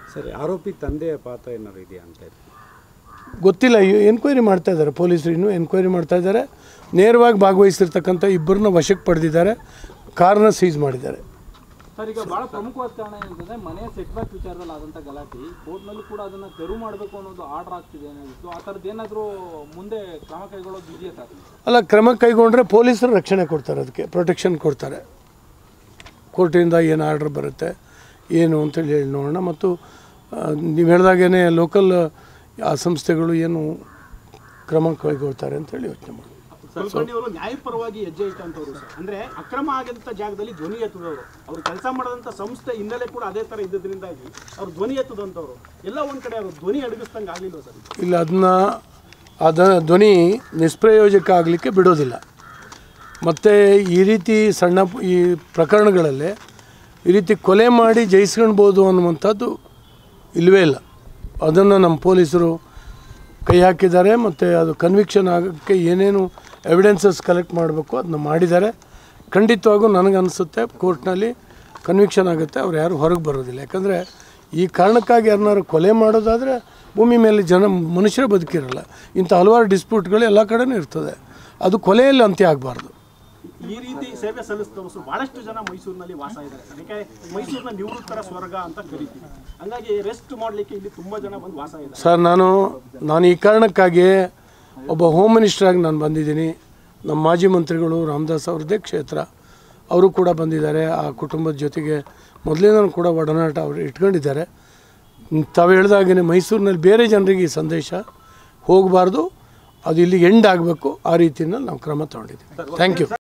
ಸರಿ ಆರೋಪಿ ತಂದೆಯ ಪಾತ್ರ ಏನಾದ್ರು ಇದೆಯಾ ಅಂತ ಇದೆ ಗೊತ್ತಿಲ್ಲ ಎನ್ಕ್ವೈರಿ ಮಾಡ್ತಾ ಇದ್ದಾರೆ ಪೊಲೀಸರು ಇನ್ನೂ ಎನ್ಕ್ವೈರಿ ಮಾಡ್ತಾ ಇದ್ದಾರೆ ನೇರವಾಗಿ ಭಾಗವಹಿಸಿರ್ತಕ್ಕಂಥ ಇಬ್ಬರನ್ನ ವಶಕ್ಕೆ ಪಡೆದಿದ್ದಾರೆ ಕಾರ್ನ ಸೀಸ್ ಮಾಡಿದ್ದಾರೆ ಸರ್ ಈಗ ಬಹಳ ಪ್ರಮುಖವಾದ ಕಾರಣ ಏನಂತಂದ್ರೆ ಮನೆ ಸೆಟ್ ಬ್ಯಾಕ್ ವಿಚಾರದಲ್ಲಿ ಆದಂತ ಗಲಾಟೆ ಕೋರ್ಟ್ನಲ್ಲೂ ಕೂಡ ಅದನ್ನ ತೆರವು ಮಾಡಬೇಕು ಅನ್ನೋದು ಆರ್ಡರ್ ಆಗ್ತಿದೆ ಅನ್ನೋದಿತ್ತು ಆ ಥರದ್ದು ಏನಾದರೂ ಮುಂದೆ ಕ್ರಮ ಕೈಗೊಳ್ಳೋದು ಇದೆಯಾ ಸರ್ ಅಲ್ಲ ಕ್ರಮ ಕೈಗೊಂಡ್ರೆ ಪೊಲೀಸರು ರಕ್ಷಣೆ ಕೊಡ್ತಾರೆ ಅದಕ್ಕೆ ಪ್ರೊಟೆಕ್ಷನ್ ಕೊಡ್ತಾರೆ ಕೋರ್ಟಿಂದ ಏನು ಆರ್ಡರ್ ಬರುತ್ತೆ ಏನು ಅಂತೇಳಿ ಹೇಳಿ ನೋಡೋಣ ಮತ್ತು ನೀವು ಹೇಳ್ದಾಗೇ ಲೋಕಲ್ ಆ ಸಂಸ್ಥೆಗಳು ಏನು ಕ್ರಮ ಕೈಗೊಳ್ತಾರೆ ಅಂತೇಳಿ ಯೋಚನೆ ಮಾಡಿ ಕುಲಕರ್ಣಿ ಅವರು ನ್ಯಾಯಪರವಾಗಿ ಹೆಜ್ಜೆ ಇಟ್ಟಂತವ್ರು ಸರ್ ಅಂದ್ರೆ ಅಕ್ರಮ ಆಗಂತ ಜಾಗದಲ್ಲಿ ಧ್ವನಿ ಎತ್ತದವರು ಅವ್ರು ಕೆಲಸ ಮಾಡದಂತ ಸಂಸ್ಥೆ ಹಿನ್ನೆಲೆ ಕೂಡ ಅದೇ ತರ ಇದ್ದದ್ರಿಂದಾಗಿ ಅವ್ರು ಧ್ವನಿ ಎತ್ತದಂತವ್ರು ಎಲ್ಲ ಒಂದ್ ಕಡೆ ಅವ್ರು ಧ್ವನಿ ಅಡಗಿಸ್ದಂಗೆ ಆಗ್ಲಿಲ್ಲ ಸರ್ ಇಲ್ಲ ಅದನ್ನ ಅದ ಧ್ವನಿ ನಿಷ್ಪ್ರಯೋಜಕ ಆಗಲಿಕ್ಕೆ ಬಿಡೋದಿಲ್ಲ ಮತ್ತು ಈ ರೀತಿ ಸಣ್ಣ ಪ- ಈ ಪ್ರಕರಣಗಳಲ್ಲಿ ಈ ರೀತಿ ಕೊಲೆ ಮಾಡಿ ಜಯಿಸ್ಕೊಳ್ಬೋದು ಅನ್ನುವಂಥದ್ದು ಇಲ್ಲವೇ ಇಲ್ಲ ಅದನ್ನು ನಮ್ಮ ಪೊಲೀಸರು ಕೈ ಹಾಕಿದ್ದಾರೆ ಮತ್ತು ಅದು ಕನ್ವಿಕ್ಷನ್ ಆಗೋಕ್ಕೆ ಏನೇನು ಎವಿಡೆನ್ಸಸ್ ಕಲೆಕ್ಟ್ ಮಾಡಬೇಕು ಅದನ್ನ ಮಾಡಿದ್ದಾರೆ ಖಂಡಿತವಾಗೂ ನನಗನ್ನಿಸುತ್ತೆ ಕೋರ್ಟ್ನಲ್ಲಿ ಕನ್ವಿಕ್ಷನ್ ಆಗುತ್ತೆ ಅವ್ರು ಯಾರು ಹೊರಗೆ ಬರೋದಿಲ್ಲ ಯಾಕಂದರೆ ಈ ಕಾರಣಕ್ಕಾಗಿ ಯಾರನ್ನಾರು ಕೊಲೆ ಮಾಡೋದಾದರೆ ಭೂಮಿ ಮೇಲೆ ಜನ ಮನುಷ್ಯರೇ ಬದುಕಿರಲ್ಲ ಇಂಥ ಹಲವಾರು ಡಿಸ್ಪ್ಯೂಟ್ಗಳು ಎಲ್ಲ ಕಡೆನೂ ಇರ್ತದೆ ಅದು ಕೊಲೆಯಲ್ಲಿ ಅಂತ್ಯ ಆಗಬಾರ್ದು ಈ ರೀತಿ ಸೇವೆ ಸಲ್ಲಿಸಿದವರು ಬಹಳಷ್ಟು ಜನ ಮೈಸೂರಿನಲ್ಲಿ ವಾಸ ಇದ್ದಾರೆ ಅದಕ್ಕೆ ಮೈಸೂರಿನ ನಿವೃತ್ತರ ಸ್ವರ್ಗ ಅಂತ ಕರಿತೀವಿ ಹಂಗಾಗಿ ರೆಸ್ಟ್ ಮಾಡ್ಲಿಕ್ಕೆ ಇಲ್ಲಿ ತುಂಬಾ ಜನ ಬಂದು ವಾಸ ಇದ್ದಾರೆ ಸರ್ ನಾನು ನಾನು ಈ ಕಾರಣಕ್ಕಾಗಿ ಒಬ್ಬ ಹೋಮ್ ಮಿನಿಸ್ಟ್ರಾಗಿ ನಾನು ಬಂದಿದ್ದೀನಿ ನಮ್ಮ ಮಾಜಿ ಮಂತ್ರಿಗಳು ರಾಮದಾಸ್ ಅವ್ರದ್ದೇ ಕ್ಷೇತ್ರ ಅವರು ಕೂಡ ಬಂದಿದ್ದಾರೆ ಆ ಕುಟುಂಬದ ಜೊತೆಗೆ ಮೊದಲಿಂದ ಕೂಡ ಒಡನಾಟ ಅವರು ಇಟ್ಕೊಂಡಿದ್ದಾರೆ ತಾವು ಹೇಳ್ದಾಗೇ ಮೈಸೂರಿನಲ್ಲಿ ಬೇರೆ ಜನರಿಗೆ ಈ ಸಂದೇಶ ಹೋಗಬಾರ್ದು ಅದು ಇಲ್ಲಿ ಎಂಡ್ ಆಗಬೇಕು ಆ ರೀತಿಯಲ್ಲಿ ನಾವು ಕ್ರಮ ತಗೊಂಡಿದ್ದೀವಿ ಥ್ಯಾಂಕ್ ಯು